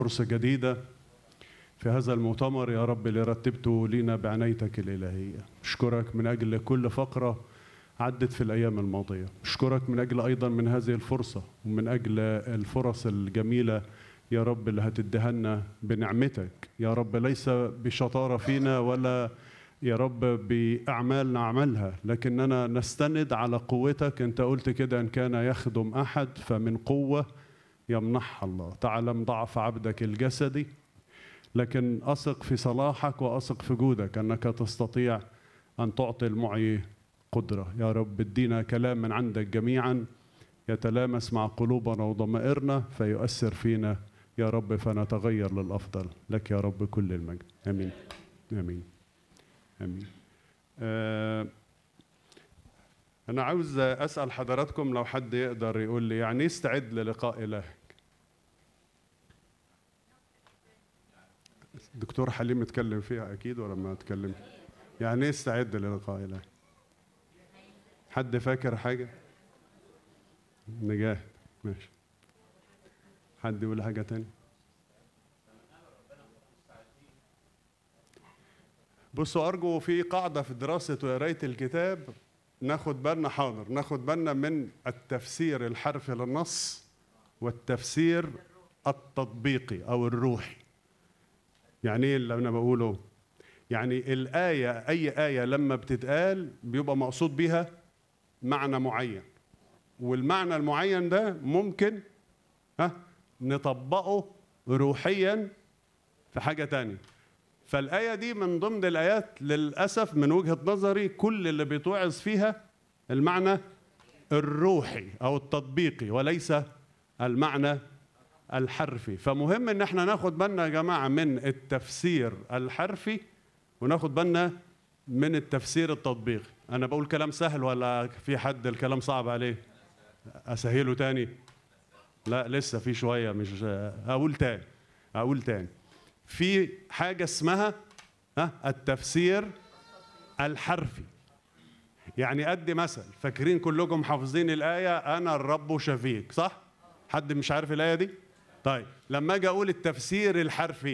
فرصة جديدة في هذا المؤتمر يا رب اللي رتبته لنا بعنايتك الإلهية أشكرك من أجل كل فقرة عدت في الأيام الماضية أشكرك من أجل أيضا من هذه الفرصة ومن أجل الفرص الجميلة يا رب اللي هتديها لنا بنعمتك يا رب ليس بشطارة فينا ولا يا رب بأعمال نعملها لكننا نستند على قوتك أنت قلت كده إن كان يخدم أحد فمن قوة يمنحها الله تعلم ضعف عبدك الجسدي لكن أثق في صلاحك وأثق في جودك أنك تستطيع أن تعطي المعي قدرة يا رب ادينا كلام من عندك جميعا يتلامس مع قلوبنا وضمائرنا فيؤثر فينا يا رب فنتغير للأفضل لك يا رب كل المجد آمين آمين آمين آه أنا عاوز أسأل حضراتكم لو حد يقدر يقول لي يعني استعد للقاء إلهك دكتور حليم اتكلم فيها أكيد ولا ما اتكلم يعني ايه استعد للقاء إلهك حد فاكر حاجة نجاح ماشي حد يقول حاجة تاني بصوا أرجو في قاعدة في دراسة وقراية الكتاب ناخد بالنا حاضر ناخد بالنا من التفسير الحرفي للنص والتفسير التطبيقي أو الروحي يعني ايه اللي أنا بقوله يعني الآية أي آية لما بتتقال بيبقى مقصود بيها معنى معين والمعنى المعين ده ممكن ها نطبقه روحيا في حاجة تانية فالآية دي من ضمن الآيات للأسف من وجهة نظري كل اللي بيتوعظ فيها المعنى الروحي أو التطبيقي وليس المعنى الحرفي فمهم ان احنا ناخد بالنا يا جماعة من التفسير الحرفي وناخد بالنا من التفسير التطبيقي انا بقول كلام سهل ولا في حد الكلام صعب عليه اسهله تاني لا لسه في شويه مش اقول تاني اقول تاني في حاجه اسمها ها التفسير الحرفي يعني ادي مثل فاكرين كلكم حافظين الايه انا الرب شفيك صح حد مش عارف الايه دي طيب لما اجي اقول التفسير الحرفي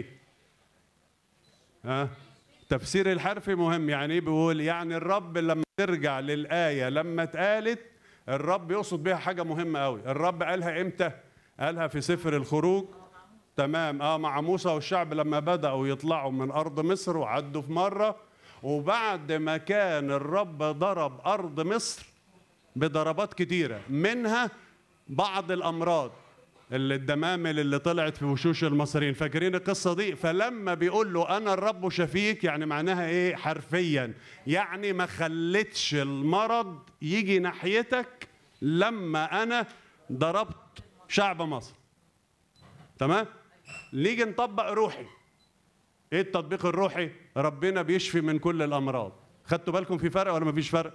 ها التفسير الحرفي مهم يعني ايه بيقول يعني الرب لما ترجع للايه لما اتقالت الرب يقصد بيها حاجه مهمه قوي الرب قالها امتى قالها في سفر الخروج تمام اه مع موسى والشعب لما بداوا يطلعوا من ارض مصر وعدوا في مره وبعد ما كان الرب ضرب ارض مصر بضربات كتيره منها بعض الامراض اللي الدمامل اللي طلعت في وشوش المصريين فاكرين القصة دي فلما بيقول له أنا الرب شفيك يعني معناها إيه حرفيا يعني ما خلتش المرض يجي ناحيتك لما أنا ضربت شعب مصر تمام نيجي نطبق روحي ايه التطبيق الروحي ربنا بيشفي من كل الامراض خدتوا بالكم في فرق ولا مفيش فرق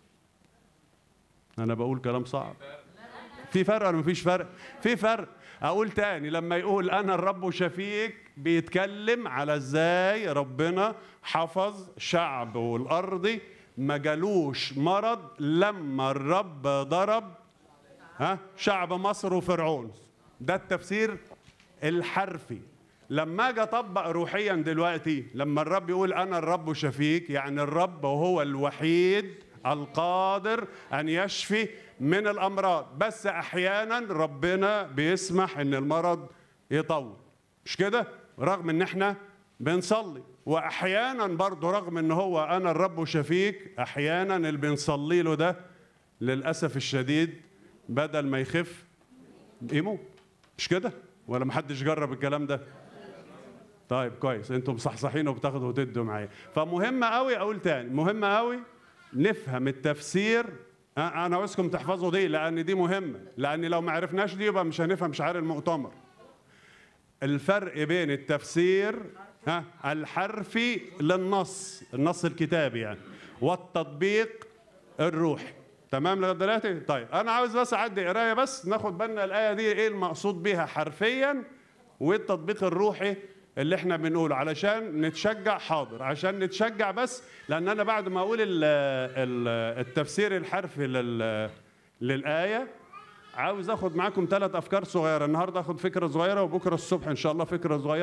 انا بقول كلام صعب في فرق ولا مفيش فرق؟ في فرق اقول تاني لما يقول انا الرب شفيك بيتكلم على ازاي ربنا حفظ شعبه الارضي ما جالوش مرض لما الرب ضرب ها شعب مصر وفرعون ده التفسير الحرفي لما اجي اطبق روحيا دلوقتي لما الرب يقول انا الرب شفيك يعني الرب هو الوحيد القادر ان يشفي من الامراض بس احيانا ربنا بيسمح ان المرض يطول مش كده رغم ان احنا بنصلي واحيانا برضه رغم ان هو انا الرب شفيك احيانا اللي بنصلي له ده للاسف الشديد بدل ما يخف يموت مش كده ولا محدش جرب الكلام ده طيب كويس انتم صحصحين وبتاخدوا وتدوا معايا فمهم قوي اقول تاني مهم قوي نفهم التفسير انا عاوزكم تحفظوا دي لان دي مهمه لان لو ما عرفناش دي يبقى مش هنفهم شعار المؤتمر الفرق بين التفسير ها الحرفي للنص النص الكتابي يعني والتطبيق الروحي تمام لغايه دلوقتي طيب انا عاوز بس اعدي قرايه بس ناخد بالنا الايه دي ايه المقصود بيها حرفيا والتطبيق الروحي اللي احنا بنقوله علشان نتشجع حاضر عشان نتشجع بس لان انا بعد ما اقول ال ال التفسير الحرفي لل للايه عاوز اخد معاكم ثلاث افكار صغيره النهارده اخد فكره صغيره وبكره الصبح ان شاء الله فكره صغيره